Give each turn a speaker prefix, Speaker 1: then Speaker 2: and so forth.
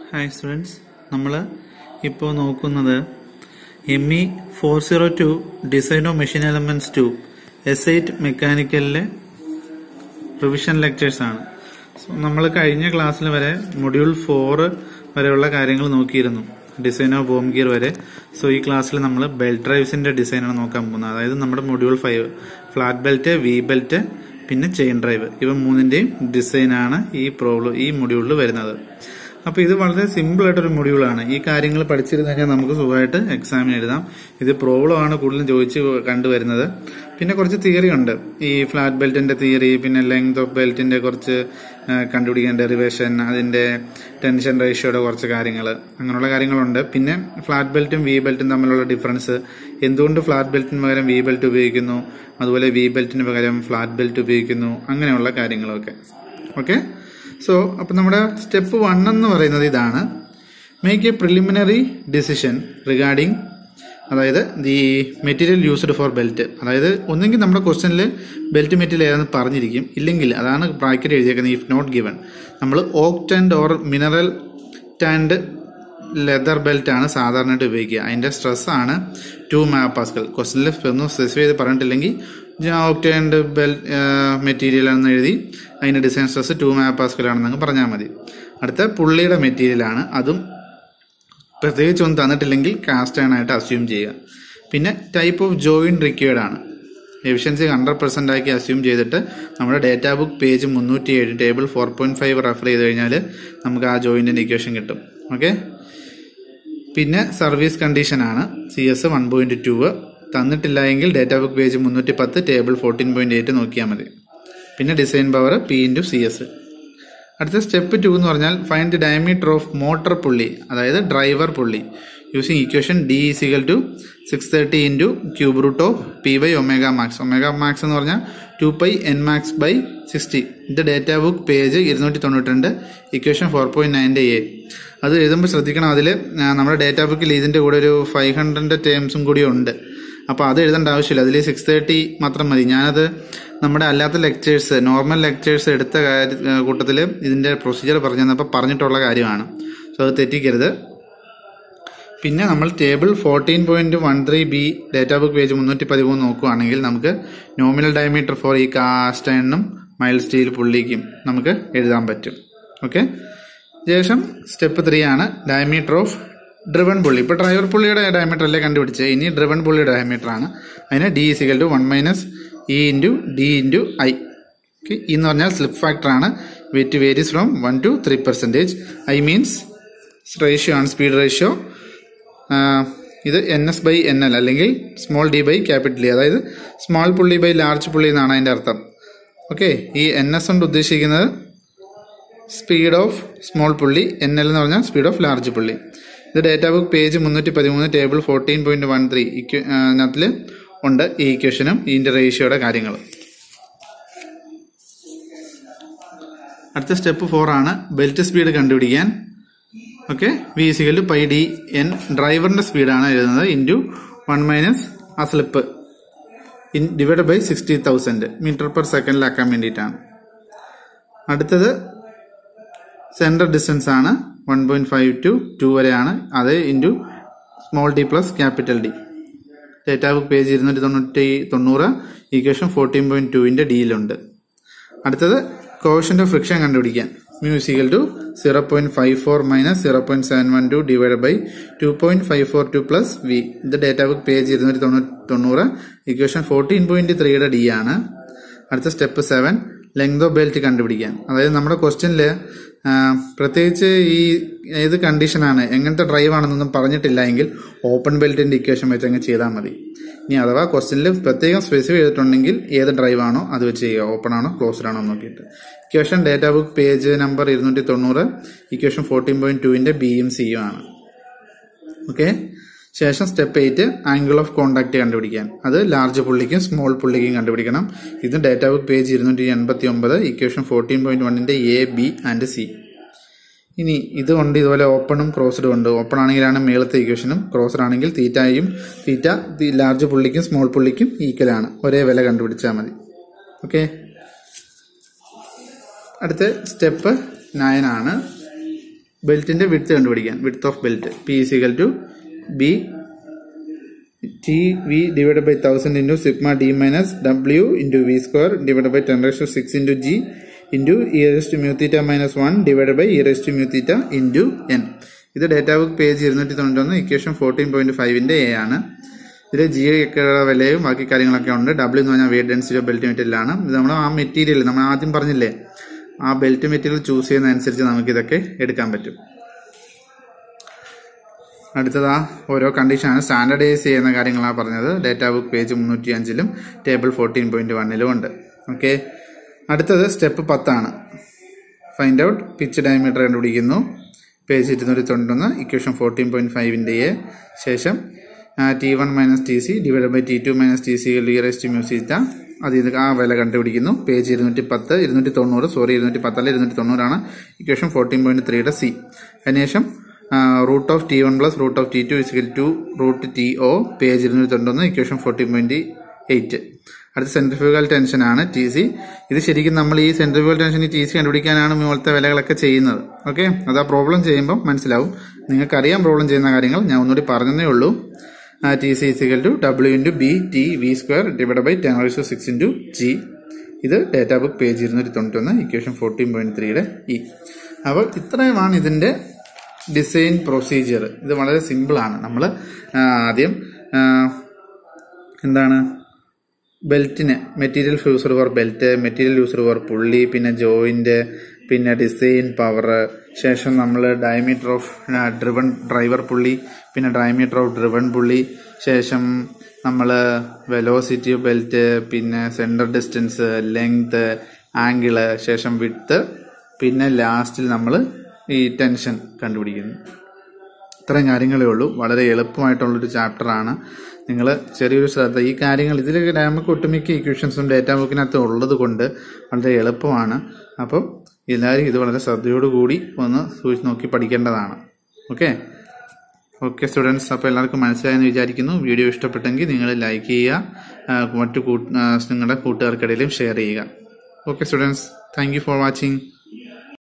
Speaker 1: hi students നമ്മൾ ഇപ്പോൾ നോക്കുന്നത് M E four zero two design of machine elements to S eight മെക്കാനിക്കലിലെ revision lectures ആണ് നമ്മൾ കഴിഞ്ഞ ക്ലാസ്സിൽ വരെ മൊഡ്യൂൾ ഫോർ വരെയുള്ള കാര്യങ്ങൾ നോക്കിയിരുന്നു ഡിസൈൻ ഓഫ് ബോം ഗിയർ വരെ സോ ഈ ക്ലാസ്സിൽ നമ്മൾ ബെൽറ്റ് ഡ്രൈവ്സിന്റെ ഡിസൈനാണ് നോക്കാൻ പോകുന്നത് അതായത് നമ്മുടെ module five flat belt V belt പിന്നെ ചെയിൻ ഡ്രൈവ് ഇവ മൂന്നിന്റെയും ഡിസൈനാണ് ഈ പ്രോബ്ലം ഈ മൊഡ്യൂളിൽ വരുന്നത് അപ്പൊ ഇത് വളരെ സിമ്പിൾ ആയിട്ടൊരു മൊഡ്യൂളാണ് ഈ കാര്യങ്ങൾ പഠിച്ചിരുന്നു കഴിഞ്ഞാൽ നമുക്ക് സുഖമായിട്ട് എക്സാമിന് എഴുതാം ഇത് പ്രോബ്ലം ആണ് കൂടുതലും ചോദിച്ച് കണ്ടുവരുന്നത് പിന്നെ കുറച്ച് തിയറി ഉണ്ട് ഈ ഫ്ലാറ്റ് ബെൽറ്റിന്റെ തിയറി പിന്നെ ലെങ്ത് ഓഫ് ബെൽറ്റിന്റെ കുറച്ച് ആ, കണ്ടുപിടിക്കാൻ ഡെറിവേഷൻ അതിന്റെ ടെൻഷൻ റേഷ്യോയുടെ കുറച്ച് കാര്യങ്ങൾ അങ്ങനെയുള്ള കാര്യങ്ങളുണ്ട് പിന്നെ ഫ്ലാറ്റ് ബെൽറ്റും വി ബെൽറ്റും തമ്മിലുള്ള ഡിഫറൻസ് എന്തുകൊണ്ട് ഫ്ലാറ്റ് ബെൽറ്റിന് പകരം വി ബെൽറ്റ് ഉപയോഗിക്കുന്നു അതുപോലെ വി ബെൽറ്റിന് പകരം ഫ്ലാറ്റ് ബെൽറ്റ് ഉപയോഗിക്കുന്നു അങ്ങനെയുള്ള കാര്യങ്ങളൊക്കെ ഓക്കെ സോ അപ്പൊ നമ്മുടെ സ്റ്റെപ്പ് വൺ എന്ന് പറയുന്നത് ഇതാണ് make a preliminary decision regarding അതായത് the material used for belt അതായത് ഒന്നെങ്കിൽ നമ്മുടെ ക്വസ്റ്റനിൽ ബെൽറ്റ് മെറ്റീരിയൽ ഏതാണെന്ന് പറഞ്ഞിരിക്കും ഇല്ലെങ്കിൽ അതാണ് ബ്രാക്കറ്റ് എഴുതിയേക്കുന്നത് ഇഫ് നോട്ട് ഗിവൺ നമ്മൾ oak and or mineral tanned leather belt ആണ് സാധാരണയായിട്ട് ഉപയോഗിക്കുക അതിന്റെ സ്ട്രെസ് ആണ് ടു മാപ്പാസ്കൽ ക്വസ്റ്റനിൽ ഒന്നും സ്പെസിഫൈ ചെയ്ത് പറഞ്ഞിട്ടില്ലെങ്കിൽ ഓക്ടാൻഡ് ബെൽറ്റ് മെറ്റീരിയൽ എന്ന് എഴുതി അതിന്റെ ഡിസൈൻ സ്ട്രെസ് ടു മാപ്പാസ്കൽ ആണെന്നങ്ങ് പറഞ്ഞാൽ മതി അടുത്ത പുള്ളിയുടെ മെറ്റീരിയൽ ആണ് അതും പ്രത്യേകിച്ച് ഒന്നും തന്നിട്ടില്ലെങ്കിൽ കാസ്റ്റ് ആയിട്ട് അസ്യൂം ചെയ്യുക പിന്നെ ടൈപ്പ് ഓഫ് ജോയിൻ റിക്വേർഡ് ആണ് എഫിഷ്യൻസി ഹൺഡ്രഡ് പെർസെന്റ് ആക്കി അസ്യൂം ചെയ്തിട്ട് നമ്മുടെ ഡേറ്റാ ബുക്ക് പേജ് മുന്നൂറ്റി ഏഴ് table four point five refer ചെയ്ത് കഴിഞ്ഞാൽ നമുക്ക് ആ ജോയിന്റിന്റെ ഇക്വേഷൻ കിട്ടും ഓക്കെ പിന്നെ സർവീസ് കണ്ടീഷൻ ആണ് C S one point two തന്നിട്ടില്ല എങ്കിൽ ഡേറ്റാ ബുക്ക് പേജ് മുന്നൂറ്റി പത്ത് ടേബിൾ ഫോർട്ടീൻ പോയിന്റ് എയ്റ്റ് നോക്കിയാൽ മതി പിന്നെ design power P into C S അടുത്ത സ്റ്റെപ്പ് ടു എന്ന് പറഞ്ഞാൽ find the diameter of motor pulley അതായത് driver pulley using equation D is equal to six thirty into cube root of P by omega max omega max എന്ന് പറഞ്ഞാൽ two pi N max by sixty ഇത് data book page ഇരുന്നൂറ്റി തൊണ്ണൂറ്റിരണ്ട് equation four point നയൻ്റെ A അത് എഴുതുമ്പോൾ ശ്രദ്ധിക്കണം അതിൽ നമ്മുടെ ഡേറ്റാ ബുക്കിൽ ഇതിന്റെ കൂടെ ഒരു ഫൈവ് ഹൺഡ്രഡിന്റെ ടേംസും കൂടി ഉണ്ട് അപ്പോൾ അത് എഴുതേണ്ട ആവശ്യമില്ല അതിൽ സിക്സ് തേർട്ടി മാത്രം മതി ഞാനത് നമ്മുടെ അല്ലാത്ത ലെക്ചേഴ്സ് നോർമൽ ലെക്ചേഴ്സ് എടുത്ത കൂട്ടത്തിൽ ഇതിന്റെ പ്രൊസീജിയർ പറഞ്ഞു തന്നപ്പോൾ പറഞ്ഞിട്ടുള്ള കാര്യമാണ് സോ അത് തെറ്റിക്കരുത് പിന്നെ നമ്മൾ table fourteen point one three B data book page മുന്നൂറ്റി പതിമൂന്ന് നോക്കുകയാണെങ്കിൽ നമുക്ക് നോമിനൽ ഡയമീറ്റർ ഫോർ ഈ കാസ്റ്റ് അയണിനും മൈൽ സ്റ്റീൽ പുള്ളിക്കും നമുക്ക് എഴുതാൻ പറ്റും ഓക്കെ ശേഷം സ്റ്റെപ്പ് ത്രീ ആണ് ഡയമീറ്റർ ഓഫ് ഡ്രിവൺ പുള്ളി ഇപ്പൊ ഡ്രൈവർ പുള്ളിയുടെ ഡയമീറ്റർ അല്ലേ കണ്ടുപിടിച്ചത് ഇനി ഡ്രിവൺ പുള്ളിയുടെ ഡയമീറ്റർ ആണ് അതിന് D is equal to one minus E into D into I okay എന്ന് പറഞ്ഞാൽ സ്ലിപ്പ് ഫാക്ടർ ആണ് what varies from one to three percentage I means ratio ആണ് സ്പീഡ് റേഷ്യോ ഇത് N S by N L അല്ലെങ്കിൽ small D by capital D അതായത് small pulley by large pulley എന്നാണ് അതിന്റെ അർത്ഥം ഓക്കെ ഈ എൻ എസ് കൊണ്ട് ഉദ്ദേശിക്കുന്നത് speed of small pulley N L എന്ന് പറഞ്ഞാൽ സ്പീഡ് ഓഫ് ലാർജ് പുള്ളി ഇത് ഡേറ്റാ ബുക്ക് പേജ് മുന്നൂറ്റി പതിമൂന്ന് table fourteen point one three ഇതിനകത്തിൽ ഉണ്ട് ഈ ഇക്വേഷനും ഇതിന്റെ റേഷ്യോയുടെ കാര്യങ്ങൾ അടുത്ത സ്റ്റെപ്പ് ഫോർ ആണ് ബെൽറ്റ് സ്പീഡ് കണ്ടുപിടിക്കാൻ okay V is equal to pi D N ഡ്രൈവറിന്റെ സ്പീഡാണ് എഴുതുന്നത് ഇൻറ്റു വൺ മൈനസ് ആ slip in divide by sixty thousand meter per സെക്കൻഡിലാക്കാൻ വേണ്ടിയിട്ടാണ് അടുത്തത് സെൻട്രൽ ഡിസ്റ്റൻസ് ആണ് one point five to two വരെയാണ് അത് into small D plus capital D data book page ഇരുന്നൂറ്റി തൊണ്ണൂറ്റി തൊണ്ണൂറ് ഇക്വേഷൻ ഫോർട്ടീൻ പോയിന്റ് ടുവിന്റെ ഡിയിലുണ്ട് അടുത്തത് കോഷന്റെ ഫ്രിക്ഷൻ കണ്ടുപിടിക്കാൻ mu is equal to zero point five four minus zero point seven one two divide by two point five four two plus V ഇത് data book page ഇരുന്നൂറ്റി തൊണ്ണൂറ്റി തൊണ്ണൂറ് ഇക്വേഷൻ ഫോർട്ടീൻ പോയിന്റ് ത്രീയുടെ ഡി ആണ് അടുത്ത step seven length of belt കണ്ടുപിടിക്കാൻ അതായത് നമ്മുടെ ക്വസ്റ്റ്യനിൽ പ്രത്യേകിച്ച് ഈ ഏത് കണ്ടീഷനാണ് എങ്ങനത്തെ ഡ്രൈവ് ആണെന്നൊന്നും പറഞ്ഞിട്ടില്ല എങ്കിൽ ഓപ്പൺ ബെൽറ്റിന്റെ ഇക്വേഷൻ വെച്ച് അങ്ങ് ചെയ്താൽ മതി ഇനി അഥവാ ക്വസ്റ്റ്യനിൽ പ്രത്യേകം സ്പെസിഫൈ ചെയ്തിട്ടുണ്ടെങ്കിൽ ഏത് ഡ്രൈവ് ആണോ അത് വെച്ച് ചെയ്യുക ഓപ്പൺ ആണോ ക്ലോസ്ഡ് ആണോ എന്ന് നോക്കിയിട്ട് equation data book page number ഇരുന്നൂറ്റി തൊണ്ണൂറ് ഇക്വേഷൻ ഫോർട്ടീൻ പോയിന്റ് ടുവിന്റെ ബിയും സിയും ആണ് ഓക്കെ ശേഷം step eight angle of contact കണ്ടുപിടിക്കാൻ അത് ലാർജ് പുള്ളിക്കും സ്മോൾ പുള്ളിക്കും കണ്ടുപിടിക്കണം ഇത് ഡേറ്റാ ബുക്ക് പേജ് ഇരുന്നൂറ്റി എൺപത്തി ഒമ്പത് ഇക്വേഷൻ ഫോർട്ടീൻ പോയിന്റ് വണ്ണിന്റെ എ ബി ആൻഡ് സി ഇനി ഇതുകൊണ്ട് ഇതുപോലെ ഓപ്പണും ക്രോസ്ഡും ഉണ്ട് ഓപ്പൺ ആണെങ്കിലാണ് മേളത്തെ ഇക്വേഷനും ക്രോസ്ഡ് ആണെങ്കിൽ തീറ്റയും തീറ്റ ലാർജ് പുള്ളിക്കും സ്മോൾ പുള്ളിക്കും ഈക്വൽ ആണ് ഒരേ വില കണ്ടുപിടിച്ചാൽ മതി ഓക്കെ അടുത്ത സ്റ്റെപ്പ് നയൻ ആണ് ബെൽറ്റിന്റെ വിഡ്ത്ത് കണ്ടുപിടിക്കാൻ width of belt P is equal to B T V divide by thousand into sigma D minus W into V square divide by ten raise to six into G into E raise to mu theta minus one divide by E raise to mu theta into N ഇത് data book page ഇരുന്നൂറ്റി തൊണ്ണൂറ്റൊന്ന് equation fourteen point ഫൈവിന്റെ A ആണ് ഇതിൽ G ഒക്കെ വിലയും ബാക്കി കാര്യങ്ങളൊക്കെ ഉണ്ട് ഡബ്ല്യു എന്ന് പറഞ്ഞാൽ വെയിറ്റ് ഡെൻസിറ്റി ഓഫ് ബെൽറ്റ് മെറ്റീരിയലാണ് ഇത് നമ്മൾ ആ മെറ്റീരിയൽ നമ്മൾ ആദ്യം പറഞ്ഞില്ലേ ആ ബെൽറ്റ് മെറ്റീരിയൽ ചൂസ് ചെയ്യുന്നതനുസരിച്ച് നമുക്ക് ഇതൊക്കെ എടുക്കാൻ പറ്റും അടുത്തതാ ഓരോ കണ്ടീഷനാണ് സ്റ്റാൻഡർഡൈസ് ചെയ്യുന്ന കാര്യങ്ങളാണ് പറഞ്ഞത് ഡേറ്റാ ബുക്ക് പേജ് മുന്നൂറ്റി അഞ്ചിലും ടേബിൾ ഫോർട്ടീൻ പോയിന്റ് വണ്ണിലും ഉണ്ട് ഓക്കെ അടുത്തത് സ്റ്റെപ്പ് പത്താണ് ഫൈൻഡ് ഔട്ട് പിച്ച് ഡയമീറ്റർ കണ്ടുപിടിക്കുന്നു പേജ് ഇരുന്നൂറ്റി തൊണ്ണൂറ്റൊന്ന് ഇക്വേഷൻ ഫോർട്ടീൻ പോയിന്റ് ഫൈവിൻ്റെ എ ശേഷം T one minus T C divide by T two minus T C ലിയറസ്റ്റ് മ്യൂസിറ്റ അത് ഇത് ആ വില കണ്ടുപിടിക്കുന്നു പേജ് ഇരുന്നൂറ്റി പത്ത് ഇരുന്നൂറ്റി തൊണ്ണൂറ് സോറി ഇരുന്നൂറ്റി പത്തല്ല ഇരുന്നൂറ്റി തൊണ്ണൂറാണ് ഇക്വേഷൻ ഫോർട്ടീൻ പോയിന്റ് ത്രീയുടെ സി അതിനുശേഷം root of T one plus root of T two is equal to root T O page ഇരുന്നൂറ്റി തൊണ്ണൂറ് ഇക്വേഷൻ ഫോർട്ടീൻ പോയിന്റ് എയ്റ്റ് അടുത്ത സെൻട്രിഫ്യൂഗൽ ടെൻഷൻ ആണ് ടി സി ഇത് ശരിക്കും നമ്മൾ ഈ സെൻട്രിഫ്യൂഗൽ ടെൻഷൻ ടി സി കണ്ടുപിടിക്കാനാണ് മുകളിലത്തെ വിലകളൊക്കെ ചെയ്യുന്നത് ഓക്കെ അത് ആ പ്രോബ്ലം ചെയ്യുമ്പോൾ മനസ്സിലാവും നിങ്ങൾക്ക് അറിയാൻ പ്രോബ്ലം ചെയ്യുന്ന കാര്യങ്ങൾ ഞാൻ ഒന്നുകൂടി പറഞ്ഞതേ ഉള്ളൂ T C is equal to W into B T V square divide by ten raise six into G ഇത് ഡേറ്റാ ബുക്ക് പേജ് ഇരുന്നൂറ്റി തൊണ്ണൂറ്റൊന്ന് ഇക്വേഷൻ ഫോർട്ടീൻ പോയിന്റ് ത്രീയുടെ ഇ അപ്പോൾ ഇത്രയുമാണ് ഇതിന്റെ ഡിസൈൻ പ്രൊസീജിയർ ഇത് വളരെ സിമ്പിളാണ് നമ്മൾ ആദ്യം ആ, എന്താണ് ബെൽറ്റിന് material used for belt material used for pulley പിന്നെ ജോയിന്റ് പിന്നെ ഡിസൈൻ പവർ ശേഷം നമ്മൾ ഡയമീറ്റർ ഓഫ് ഡ്രിവൺ ഡ്രൈവർ പുള്ളി പിന്നെ ഡയമീറ്റർ ഓഫ് ഡ്രിവൺ പുള്ളി ശേഷം നമ്മൾ വെലോസിറ്റി ഓഫ് ബെൽറ്റ് പിന്നെ സെന്റർ ഡിസ്റ്റൻസ് ലെങ്ത് ആംഗിള് ശേഷം വിട്ത്ത് പിന്നെ ലാസ്റ്റിൽ നമ്മൾ ഈ ടെൻഷൻ കണ്ടുപിടിക്കുന്നു ഇത്രയും കാര്യങ്ങളേ ഉള്ളൂ വളരെ എളുപ്പമായിട്ടുള്ളൊരു ചാപ്റ്ററാണ് നിങ്ങൾ ചെറിയൊരു ശ്രദ്ധ ഈ കാര്യങ്ങൾ ഇതിൽ നമുക്ക് ഒട്ടുമിക്ക ഇക്വേഷൻസും ഡേറ്റാ ബുക്കിനകത്ത് ഉള്ളത് കൊണ്ട് വളരെ എളുപ്പമാണ് അപ്പം എല്ലാവരും ഇത് വളരെ ശ്രദ്ധയോടുകൂടി ഒന്ന് സൂക്ഷിച്ച് നോക്കി പഠിക്കേണ്ടതാണ് ഓക്കെ ഓക്കെ സ്റ്റുഡൻസ് അപ്പോൾ എല്ലാവർക്കും മനസ്സിലായെന്ന് വിചാരിക്കുന്നു വീഡിയോ ഇഷ്ടപ്പെട്ടെങ്കിൽ നിങ്ങൾ ലൈക്ക് ചെയ്യുക ആ, മറ്റു കൂട്ട് ആ, നിങ്ങളുടെ കൂട്ടുകാർക്കിടയിലും ഷെയർ ചെയ്യുക okay students thank you for watching